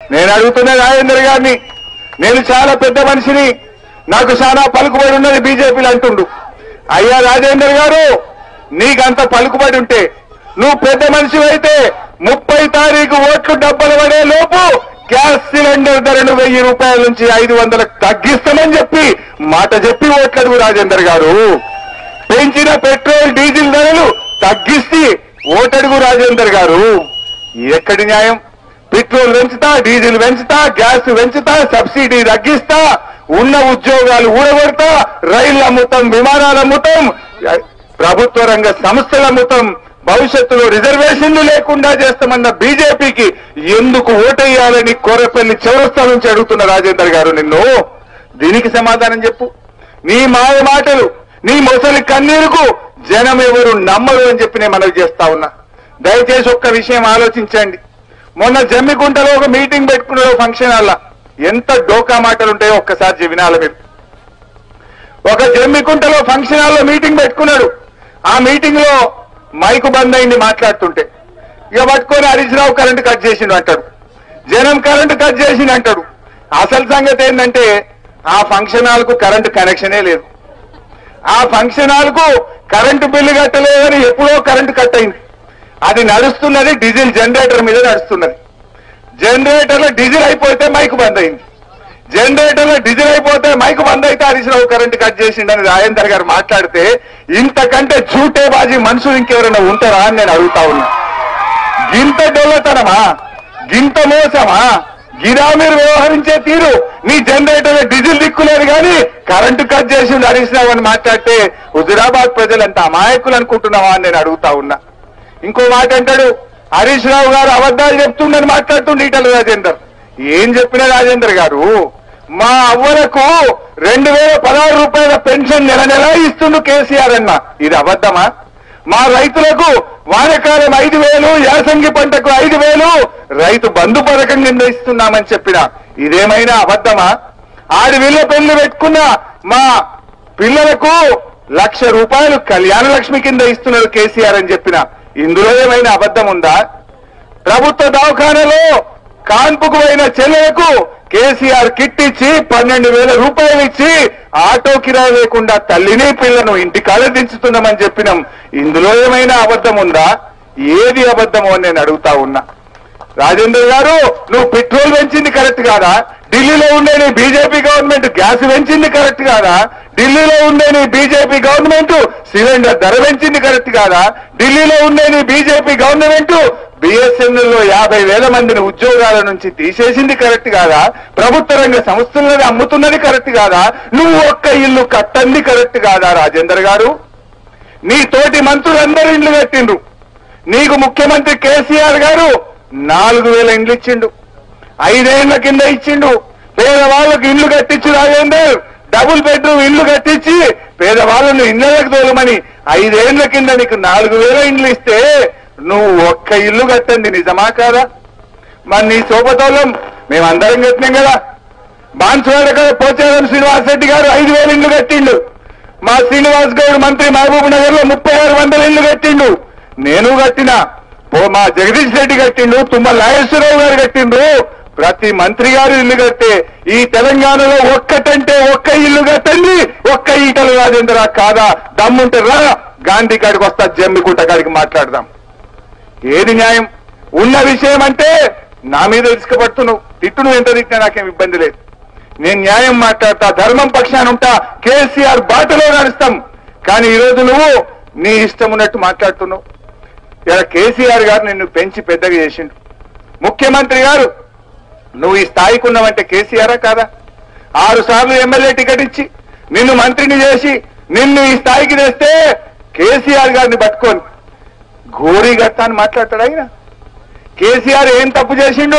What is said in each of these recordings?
నేను అడుగుతున్న రాజేందర్ గారిని నేను చాలా పెద్ద మనిషిని నాకు చాలా పలుకుబడి ఉన్నది బీజేపీలు అంటుండు అయ్యా రాజేందర్ గారు నీకంత పలుకుబడి ఉంటే నువ్వు పెద్ద మనిషి అయితే ముప్పై తారీఖు ఓట్లు డబ్బలు పడే లోపు గ్యాస్ సిలిండర్ ధరను వెయ్యి రూపాయల నుంచి ఐదు వందలకు తగ్గిస్తామని చెప్పి మాట చెప్పి ఓట్లడుగు రాజేందర్ గారు పెంచిన పెట్రోల్ డీజిల్ ధరలు తగ్గిస్తే ఓటడుగు రాజేందర్ గారు ఎక్కడి న్యాయం పెట్రోల్ పెంచుతా డీజిల్ పెంచుతా గ్యాస్ పెంచుతా సబ్సిడీ తగ్గిస్తా ఉన్న ఉద్యోగాలు ఊడగొడతా రైళ్లు అమ్ముతాం విమానాలు అమ్ముతాం ప్రభుత్వ రంగ సంస్థలు అమ్ముతాం భవిష్యత్తులో రిజర్వేషన్లు లేకుండా చేస్తామన్న బీజేపీకి ఎందుకు ఓటేయాలని కోరపల్లి చౌరస్తా నుంచి అడుగుతున్న రాజేందర్ గారు నిన్ను దీనికి సమాధానం చెప్పు నీ మాయ మాటలు నీ మొసలి కన్నీరుకు జనం ఎవరు నమ్మరు అని చెప్పి నేను మనవి చేస్తా ఉన్నా దయచేసి ఒక్క విషయం ఆలోచించండి మొన్న జమ్మికుంటలో ఒక మీటింగ్ పెట్టుకున్నారు ఫంక్షన్ హాల్లో ఎంత డోకా మాటలు ఉంటాయో ఒక్కసారి వినాలి మీరు ఒక జమ్మికుంటలో ఫంక్షన్ హాల్లో మీటింగ్ పెట్టుకున్నాడు ఆ మీటింగ్ లో మైకు బంద్ అయింది మాట్లాడుతుంటే ఇక పట్టుకొని హరీష్ రావు కరెంటు కట్ చేసిండు అంటాడు జనం కరెంటు కట్ చేసిండు అంటాడు అసలు సంగతి ఏంటంటే ఆ ఫంక్షన్ హాల్ కు కరెంటు కనెక్షనే లేదు ఆ ఫంక్షన్ హాల్ కు కరెంటు బిల్లు కట్టలేదని ఎప్పుడో కరెంటు కట్ అయింది అది నడుస్తున్నది డీజిల్ జనరేటర్ మీద నడుస్తున్నది జనరేటర్ లో డీజిల్ అయిపోతే మైక్ బంద్ అయింది జనరేటర్ లో డీజిల్ అయిపోతే మైక్ బంద్ అయితే హరీష్ రావు కరెంటు కట్ చేసిండని రాజేందర్ గారు మాట్లాడితే ఇంతకంటే చూటే బాజీ మనుషులు ఇంకెవరైనా ఉంటారా అని నేను అడుగుతా ఉన్నా గింత డొల్లతనమా గింత మోసమా గిరా మీరు వ్యవహరించే తీరు నీ జనరేటర్ డీజిల్ దిక్కులేదు కానీ కరెంటు కట్ చేసి హరీష్ రావు అని మాట్లాడితే హుజురాబాద్ ప్రజలంతా అమాయకులు అనుకుంటున్నావా అని నేను అడుగుతా ఉన్నా ఇంకో మాట అంటాడు హరీష్ రావు గారు అబద్ధాలు చెప్తుండని మాట్లాడుతుండే ఈటల రాజేందర్ ఏం చెప్పిన రాజేందర్ గారు మా అవ్వలకు రెండు వేల పదహారు రూపాయల పెన్షన్ నెల నెలా ఇస్తుండు కేసీఆర్ అన్న ఇది అబద్ధమా మా రైతులకు వానకాలం ఐదు వేలు యాసంగి పంటకు ఐదు వేలు రైతు బంధు పథకం కింద ఇస్తున్నామని చెప్పిన ఇదేమైనా అబద్ధమా ఆడి వీళ్ళ పెళ్లి పెట్టుకున్న మా పిల్లలకు లక్ష రూపాయలు కళ్యాణ లక్ష్మి కింద ఇస్తున్నారు కేసీఆర్ అని చెప్పిన ఇందులో ఏమైనా అబద్ధం ఉందా ప్రభుత్వ దవాఖానలో కాన్పుకు పోయిన చెల్లెలకు కేసీఆర్ కిట్ ఇచ్చి పన్నెండు వేల రూపాయలు ఇచ్చి ఆటో కిరాయి లేకుండా తల్లిని పిల్లను ఇంటికాడ దించుతున్నామని చెప్పినాం ఇందులో ఏమైనా అబద్ధం ఉందా ఏది అబద్ధమో అని నేను అడుగుతా ఉన్నా రాజేందర్ గారు నువ్వు పెట్రోల్ పెంచింది కరెక్ట్ కాదా ఢిల్లీలో ఉండే నీ బీజేపీ గవర్నమెంట్ గ్యాస్ పెంచింది కరెక్ట్ కాదా ఢిల్లీలో ఉండే నీ బీజేపీ గవర్నమెంట్ సిలిండర్ ధర పెంచింది కరెక్ట్ కాదా ఢిల్లీలో ఉండే నీ బీజేపీ గవర్నమెంట్ బిఎస్ఎన్ఎల్ లో యాభై వేల మందిని ఉద్యోగాల నుంచి తీసేసింది కరెక్ట్ కాదా ప్రభుత్వ రంగ సంస్థలను అమ్ముతున్నది కరెక్ట్ కాదా నువ్వు ఒక్క ఇల్లు కట్టంది కరెక్ట్ కాదా రాజేందర్ గారు నీ తోటి మంత్రులందరూ ఇండ్లు కట్టిండ్రు నీకు ముఖ్యమంత్రి కేసీఆర్ గారు నాలుగు వేల ఇండ్లు ఇచ్చిండు ఐదేళ్ల కింద ఇచ్చిండు పేదవాళ్ళకు ఇల్లు కట్టించి రాజేందర్ డబుల్ బెడ్రూమ్ ఇల్లు కట్టించి పేదవాళ్ళను ఇళ్లకు తోలమని ఐదేళ్ల కింద నీకు నాలుగు వేల ఇండ్లు ఇస్తే నువ్వు ఒక్క ఇల్లు కట్టండి నిజమా కాదా మరి నీ సోపతోళ్ళం మేమందరం కట్టినాం కదా బాన్సువాడ కదా పోచారం శ్రీనివాస్ రెడ్డి గారు ఐదు వేల ఇండ్లు కట్టిండు మా శ్రీనివాస్ గౌడ్ మంత్రి మహబూబ్ నగర్ లో ముప్పై ఆరు వందల ఇల్లు కట్టిండు నేను కట్టిన ఓ మా జగదీష్ రెడ్డి కట్టిండు తుమ్మ నాగేశ్వరరావు గారు కట్టిండ్రు ప్రతి మంత్రి గారు ఇల్లు కట్టే ఈ తెలంగాణలో ఒక్కటంటే ఒక్క ఇల్లు కట్టండి ఒక్క ఈటలు రాజేంద్ర కాదా దమ్ముంటే రా గాంధీ కాడికి వస్తా జమ్మికుంట కాడికి మాట్లాడదాం ఏది న్యాయం ఉన్న విషయం అంటే నా మీద ఇసుకపడుతున్నావు తిట్టు నువ్వు ఎంత తిట్టినా నాకేం ఇబ్బంది లేదు నేను న్యాయం మాట్లాడతా ధర్మం పక్షాన ఉంటా కేసీఆర్ బాటలో నడుస్తాం కానీ ఈరోజు నువ్వు నీ ఇష్టం ఉన్నట్టు మాట్లాడుతున్నావు ఇలా కేసీఆర్ గారు నిన్ను పెంచి పెద్దగా చేసిండు ముఖ్యమంత్రి గారు నువ్వు ఈ స్థాయికి ఉన్నావంటే కేసీఆరా కాదా ఆరు సార్లు ఎమ్మెల్యే టికెట్ ఇచ్చి నిన్ను మంత్రిని చేసి నిన్ను ఈ స్థాయికి తెస్తే కేసీఆర్ గారిని పట్టుకొని ఘోరీ గట్ట అని మాట్లాడతాడు ఆయన కేసీఆర్ ఏం తప్పు చేసిండు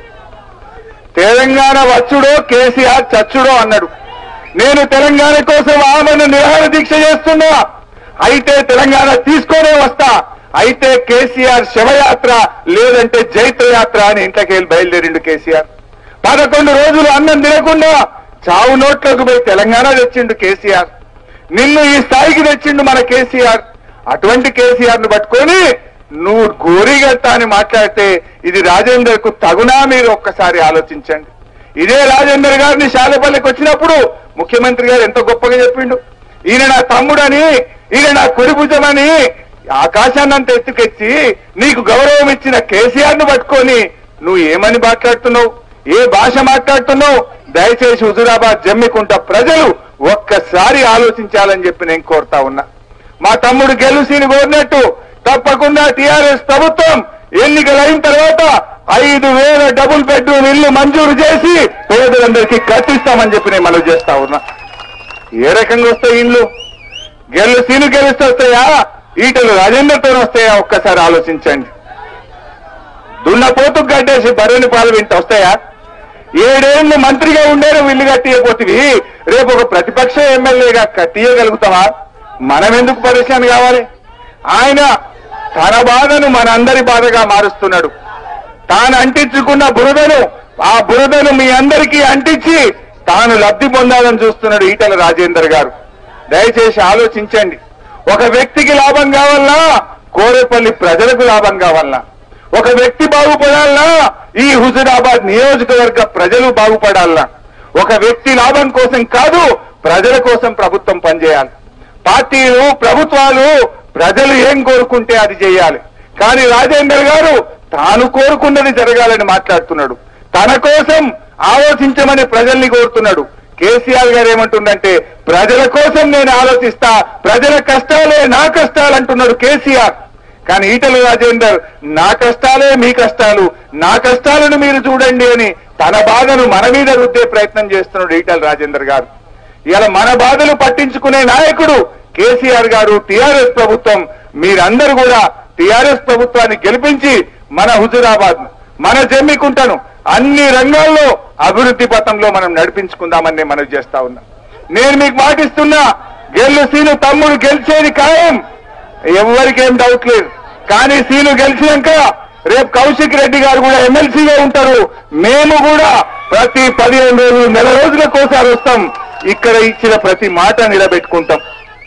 తెలంగాణ వచ్చుడో కేసీఆర్ చచ్చుడో అన్నాడు నేను తెలంగాణ కోసం ఆమెను నిరాహార దీక్ష చేస్తున్నా అయితే తెలంగాణ తీసుకొనే వస్తా అయితే కేసీఆర్ శవయాత్ర లేదంటే జైత్రయాత్ర అని ఇంట్లోకి వెళ్ళి బయలుదేరిండు కేసీఆర్ పదకొండు రోజులు అన్నం తినకుండా చావు నోట్లోకి పోయి తెలంగాణ తెచ్చిండు కేసీఆర్ నిన్ను ఈ స్థాయికి తెచ్చిండు మన కేసీఆర్ అటువంటి కేసీఆర్ ను పట్టుకొని నువ్వు గోరిగట్ట అని మాట్లాడితే ఇది రాజేందర్ కు తగునా మీరు ఒక్కసారి ఆలోచించండి ఇదే రాజేందర్ గారిని శాలపల్లికి వచ్చినప్పుడు ముఖ్యమంత్రి గారు ఎంత గొప్పగా చెప్పిండు ఈయన నా తమ్ముడని ఈయన నా కుడిభుజమని ఆకాశాన్నంత ఎత్తుకెచ్చి నీకు గౌరవం ఇచ్చిన కేసీఆర్ ను పట్టుకొని నువ్వు ఏమని మాట్లాడుతున్నావు ఏ భాష మాట్లాడుతున్నావు దయచేసి హుజురాబాద్ జమ్మికుంట ప్రజలు ఒక్కసారి ఆలోచించాలని చెప్పి నేను కోరుతా ఉన్నా మా తమ్ముడు గెలుసీని కోరినట్టు తప్పకుండా టీఆర్ఎస్ ప్రభుత్వం ఎన్నికలు అయిన తర్వాత ఐదు వేల డబుల్ బెడ్రూమ్ ఇల్లు మంజూరు చేసి పేదలందరికీ కట్టిస్తామని చెప్పి నేను మనవి చేస్తా ఉన్నా ఏ రకంగా వస్తాయి ఇల్లు గెలు సీను గెలిస్తే వస్తాయా ఈటలు రాజేంద్రతో వస్తాయా ఒక్కసారి ఆలోచించండి దున్నపోతు గడ్డేసి బరువుని పాలు వింటే వస్తాయా ఏడేళ్లు మంత్రిగా ఉండేరు ఇల్లు కట్టియపోతివి రేపు ఒక ప్రతిపక్ష ఎమ్మెల్యేగా కట్టియగలుగుతావా మనం ఎందుకు పరిశ్రమ కావాలి ఆయన తన బాధను మనందరి బాధగా మారుస్తున్నాడు తాను అంటించుకున్న బురదను ఆ బురదను మీ అందరికీ అంటించి తాను లబ్ధి పొందాలని చూస్తున్నాడు ఈటల రాజేందర్ గారు దయచేసి ఆలోచించండి ఒక వ్యక్తికి లాభం కావాలన్నా కోరేపల్లి ప్రజలకు లాభం కావాలన్నా ఒక వ్యక్తి బాగుపడాలన్నా ఈ హుజురాబాద్ నియోజకవర్గ ప్రజలు బాగుపడాలన్నా ఒక వ్యక్తి లాభం కోసం కాదు ప్రజల కోసం ప్రభుత్వం పనిచేయాలి పార్టీలు ప్రభుత్వాలు ప్రజలు ఏం కోరుకుంటే అది చేయాలి కానీ రాజేందర్ గారు తాను కోరుకున్నది జరగాలని మాట్లాడుతున్నాడు తన కోసం ఆలోచించమని ప్రజల్ని కోరుతున్నాడు కేసీఆర్ గారు ఏమంటుండంటే ప్రజల కోసం నేను ఆలోచిస్తా ప్రజల కష్టాలే నా కష్టాలు అంటున్నాడు కేసీఆర్ కానీ ఈటల రాజేందర్ నా కష్టాలే మీ కష్టాలు నా కష్టాలను మీరు చూడండి అని తన బాధను మన మీద రుద్దే ప్రయత్నం చేస్తున్నాడు ఈటల రాజేందర్ గారు ఇలా మన బాధలు పట్టించుకునే నాయకుడు కేసీఆర్ గారు టీఆర్ఎస్ ప్రభుత్వం మీరందరూ కూడా టీఆర్ఎస్ ప్రభుత్వాన్ని గెలిపించి మన హుజురాబాద్ మన జమ్మికుంటను అన్ని రంగాల్లో అభివృద్ధి పథంలో మనం నడిపించుకుందామని నేను మనవి చేస్తా ఉన్నా నేను మీకు మాటిస్తున్నా గెల్లు సీను తమ్ముడు గెలిచేది ఖాయం ఎవరికేం డౌట్ లేదు కానీ సీను గెలిచినాక రేపు కౌశిక్ రెడ్డి గారు కూడా ఎమ్మెల్సీగా ఉంటారు మేము కూడా ప్రతి పదిహేను రోజులు నెల రోజులకోసారి వస్తాం ఇక్కడ ఇచ్చిన ప్రతి మాట నిలబెట్టుకుంటాం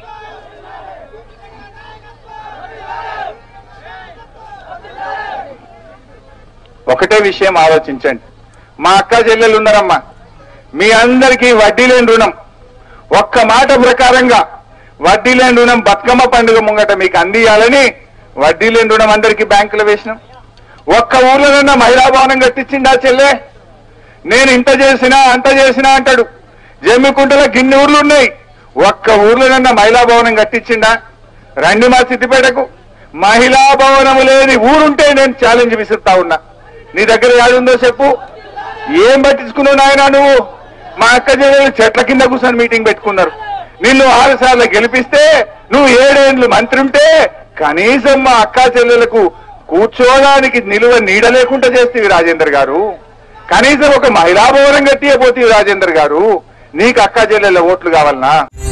ఒకటే విషయం ఆలోచించండి మా అక్క చెల్లెలు ఉన్నారమ్మా మీ అందరికీ వడ్డీ లేని రుణం ఒక్క మాట ప్రకారంగా వడ్డీ లేని రుణం బతుకమ్మ పండుగ ముంగట మీకు అందియాలని వడ్డీ లేని రుణం అందరికీ బ్యాంకులో వేసినాం ఒక్క ఊర్లోనన్నా మహిళా భవనం కట్టించిండా చెల్లె నేను ఇంత చేసినా అంత చేసినా అంటాడు జమ్మికుంటలో గిన్ని ఊర్లు ఉన్నాయి ఒక్క ఊర్లోనన్నా మహిళా భవనం కట్టించిండా రండి మా సిద్దిపేటకు మహిళా భవనము లేని ఊరుంటే నేను ఛాలెంజ్ విసురుతా ఉన్నా నీ దగ్గర యాడుందో చెప్పు ఏం పట్టించుకున్నావు నాయన నువ్వు మా అక్క చెల్లెలు చెట్ల కింద కూర్చొని మీటింగ్ పెట్టుకున్నారు నిన్ను ఆరు సార్లు గెలిపిస్తే నువ్వు ఏడేండ్లు మంత్రి ఉంటే కనీసం మా అక్క చెల్లెలకు కూర్చోడానికి నిలువ నీడ లేకుండా చేస్తేవి రాజేందర్ గారు కనీసం ఒక మహిళా భవనం కట్టియపోతేవి రాజేందర్ గారు నీకు అక్క చెల్లెల ఓట్లు కావాలనా